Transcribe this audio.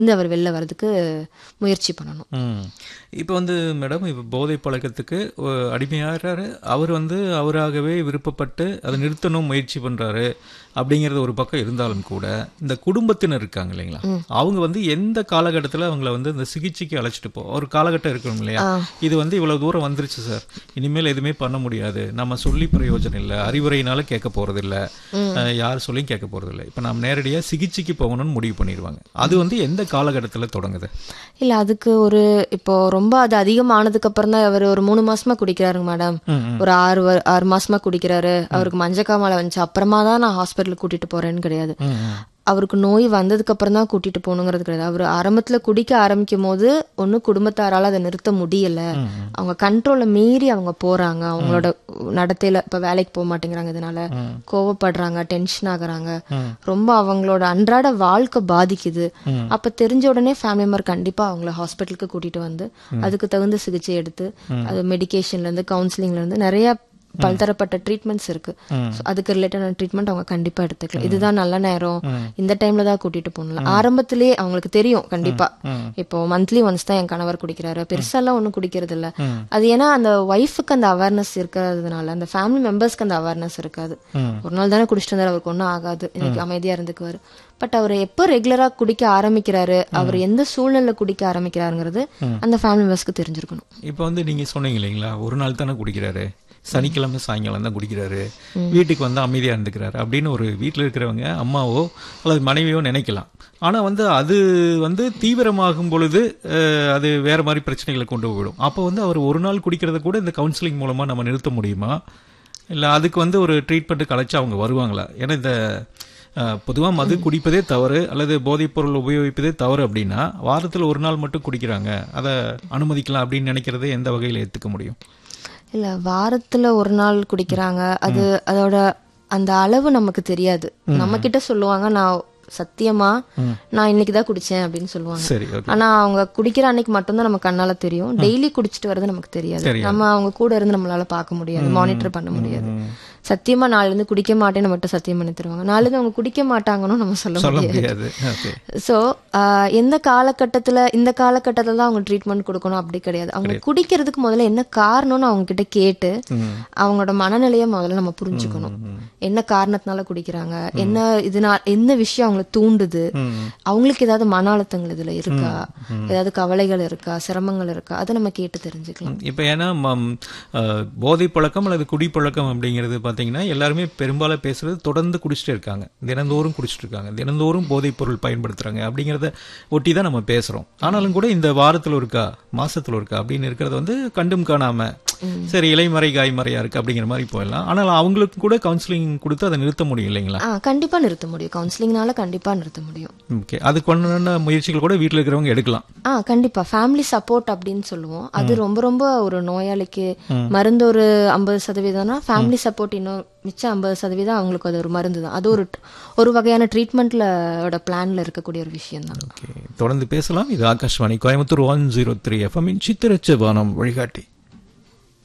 இருந்து அவர் வெளில வர்றதுக்கு முயற்சி பண்ணணும் ம் இப்போ வந்து மேடம் இப்போ போதை பழக்கத்துக்கு அஹ், அடிமையாகிறாரு அவர் வந்து அவராகவே விருப்பப்பட்டு அதை நிறுத்தணும் முயற்சி பண்றாரு அப்படிங்கிறது ஒரு பக்கம் இருந்தாலும் கூட இந்த குடும்பத்தினர் இருக்காங்க இல்லைங்களா அவங்க வந்து எந்த காலகட்டத்தில் அவங்கள வந்து இந்த சிகிச்சைக்கு அழைச்சிட்டு போ ஒரு காலகட்டம் இருக்கணும் இல்லையா இது வந்து இவ்வளவு தூரம் வந்துருச்சு சார் இனிமேல் எதுவுமே பண்ண முடியாது நம்ம சொல்லி பிரயோஜனம் இல்லை அறிவுரையினால கேட்க போறது இல்ல அஹ், யார் சொல்லியும் கேட்க போறது இல்லை இப்போ நம்ம நேரடியாக சிகிச்சைக்கு போகணும்னு முடிவு பண்ணிடுவாங்க அது வந்து எந்த காலகட்டத்தில் தொடங்குது இல்ல அதுக்கு ஒரு இப்போ ரொம்ப அது அதிகமானதுக்கு அப்புறம் தான் அவர் ஒரு மூணு மாசமா குடிக்கிறாருங்க மேடம் ம், ம். ஒரு ஆறு வ- ஆறு மாசமா குடிக்கிறாரு அவருக்கு மஞ்சக்காமலை வந்துச்சு அப்புறமா தான் நான் ஹாஸ்பிட்டலுக்கு கூட்டிட்டு போறேன்னு கிடையாது ம், ம். அவருக்கு நோய் வந்ததுக்கு அப்புறம் தான் கூட்டிட்டு போகணுங்கிறது கிடையாது அவர் ஆரம்பத்துல குடிக்க ஆரம்பிக்கும் போது ஒண்ணு குடும்பத்தாரால அதை நிறுத்த முடியல அவங்க கண்ட்ரோலை மீறி அவங்க போறாங்க அவங்களோட நடத்தையில இப்ப வேலைக்கு போக மாட்டேங்கிறாங்க இதனால கோவப்படுறாங்க டென்ஷன் ஆகுறாங்க ரொம்ப அவங்களோட அன்றாட வாழ்க்கை பாதிக்குது அப்ப தெரிஞ்ச உடனே ஃபேமிலி மெம்பர் கண்டிப்பா அவங்கள ஹாஸ்பிட்டலுக்கு கூட்டிட்டு வந்து அதுக்கு தகுந்த சிகிச்சை எடுத்து அது மெடிகேஷன்ல இருந்து கவுன்சிலிங்ல இருந்து நிறைய பலதரப்பட்ட ட்ரீட்மெண்ட்ஸ் இருக்கு So, அதுக்கு ரிலேட்டடான ட்ரீட்மெண்ட் அவங்க கண்டிப்பா எடுத்துக்கலாம் இதுதான் நல்ல நேரம் இந்த டைம்ல தான் கூட்டிட்டு போகணும் ஆரம்பத்திலேயே அவங்களுக்கு தெரியும் கண்டிப்பா இப்போ மந்த்லி ஒன்ஸ் தான் என் கணவர் குடிக்கிறாரு பெருசாலாம் ஒண்ணும் குடிக்கிறது இல்ல அது ஏன்னா அந்த ஒய்ஃபுக்கு அந்த அவேர்னஸ் இருக்கிறதுனால அந்த ஃபேமிலி மெம்பர்ஸ்க்கு அந்த அவேர்னஸ் இருக்காது ஒரு நாள் தானே குடிச்சிட்டு வந்தாரு அவருக்கு ஒன்றும் ஆகாது இன்னைக்கு அமைதியா இருந்துக்குவாரு பட் அவர் எப்போ ரெகுலரா குடிக்க ஆரம்பிக்கிறாரு அவர் எந்த சூழ்நிலை குடிக்க ஆரம்பிக்கிறாருங்கிறது அந்த ஃபேமிலி மெம்பர்ஸ்க்கு தெரிஞ்சிருக்கணும் இப்போ வந்து நீங்க சொன்னீங்க இல்லைங்களா ஒரு நாள் தானே குடிக்கிறாரு சனிக்கிழமை சாயங்காலம் தான் குடிக்கிறாரு வீட்டுக்கு வந்து அமைதியா இருந்துக்கிறாரு அப்படின்னு ஒரு வீட்டில் இருக்கிறவங்க அம்மாவோ அல்லது மனைவியோ நினைக்கலாம் ஆனா வந்து அது வந்து தீவிரமாகும் பொழுது அஹ், அது வேற மாதிரி பிரச்சனைகளை கொண்டு போயிடும் அப்போ வந்து அவர் ஒரு நாள் குடிக்கிறத கூட இந்த கவுன்சிலிங் மூலமா நம்ம நிறுத்த முடியுமா இல்ல அதுக்கு வந்து ஒரு ட்ரீட்மெண்ட் கலைச்சு அவங்க வருவாங்களா ஏன்னா இந்த பொதுவாக மது குடிப்பதே தவறு அல்லது போதைப் பொருள் உபயோகிப்பதே தவறு அப்படின்னா வாரத்தில் ஒரு நாள் மட்டும் குடிக்கிறாங்க அதை அனுமதிக்கலாம் அப்படின்னு நினைக்கிறதை எந்த வகையில் ஏற்றுக்க முடியும் இல்ல வாரத்துல ஒரு நாள் குடிக்கிறாங்க அது அதோட அந்த அளவு நமக்கு தெரியாது நம்ம கிட்ட சொல்லுவாங்க நான் சத்தியமா நான் இன்னைக்கு தான் குடிச்சேன் அப்படின்னு சொல்லுவாங்க சரி ஓகே ஆனா அவங்க குடிக்கிற அன்னைக்கு மட்டும்தான் நமக்கு கண்ணால தெரியும் டெய்லி குடிச்சிட்டு வர்றது நமக்கு தெரியாது தெரியாது. நம்ம அவங்க கூட இருந்து நம்மளால பார்க்க முடியாது மானிட்டர் பண்ண முடியாது சத்தியமா நாளைல இருந்து குடிக்க மாட்டேன்னு மட்டும் சத்தியம் பண்ணி தருவாங்க நாளைல இருந்து அவங்க குடிக்க மாட்டாங்கன்னு நம்ம சொல்ல சொல்ல முடியாது முடியாது ஓகே சோ எந்த காலகட்டத்துல இந்த காலகட்டத்துல தான் அவங்க ட்ரீட்மெண்ட் கொடுக்கணும் அப்படி கிடையாது அவங்க குடிக்கிறதுக்கு முதல்ல என்ன காரணம்னு அவங்க கிட்ட கேட்டு அவங்களோட மனநிலையை முதல்ல நம்ம புரிஞ்சுக்கணும் என்ன காரணத்தினால குடிக்கிறாங்க என்ன இதனால என்ன விஷயம் அவங்கள தூண்டுது அவங்களுக்கு ஏதாவது மன அழுத்தங்கள் இதுல இருக்கா ஏதாவது கவலைகள் இருக்கா சிரமங்கள் இருக்கா அதை நம்ம கேட்டு தெரிஞ்சுக்கலாம் இப்போ ஏன்னா மம், அஹ், போதை பழக்கம் அல்லது குடிப்பழக்கம் அப்படிங்கிறது பார்த்தீங்கன்னா எல்லாருமே பெரும்பாலும் பேசுறது தொடர்ந்து குடிச்சிட்டே இருக்காங்க தினந்தோறும் குடிச்சிட்டு இருக்காங்க தினந்தோறும் போதைப் பொருள் பயன்படுத்துறாங்க அப்படிங்கிறத ஒட்டி தான் நம்ம பேசுறோம் ஆனாலும் கூட இந்த வாரத்தில் இருக்கா மாசத்துல இருக்கா அப்படின்னு இருக்கிறது வந்து கண்டும் காணாம சரி இலைமறை காய்மறையா இருக்கு அப்படிங்கிற மாதிரி போயிடலாம் ஆனால் அவங்களுக்கு கூட கவுன்சிலிங் கொடுத்து அதை நிறுத்த முடியும் இல்லைங்களா ஆ கண்டிப்பா நிறுத்த முடியும் கவுன்சிலிங்னால கண்டிப்பா நிறுத்த முடியும் ஓகே அதுக்கு முயற்சிகள் கூட வீட்டில் இருக்கிறவங்க எடுக்கலாம் ஆ கண்டிப்பா ஃபேமிலி சப்போர்ட் அப்படின்னு சொல்லுவோம் அது ரொம்ப ரொம்ப ஒரு நோயாளிக்கு மருந்து ஒரு ஐம்பது சதவீதம்னா ஃபேமிலி சப்போர்ட் இன்னும் மிச்சம் ஐம்பது சதவீதம் அவங்களுக்கு அது ஒரு மருந்து தான் அது ஒரு ஒரு வகையான ட்ரீட்மெண்ட்ல பிளான்ல இருக்கக்கூடிய ஒரு விஷயம் தான் ஓகே தொடர்ந்து பேசலாம் இது Akashvani Coimbatore one zero three FM சித்திரச்ச வானம் வழிகாட்டி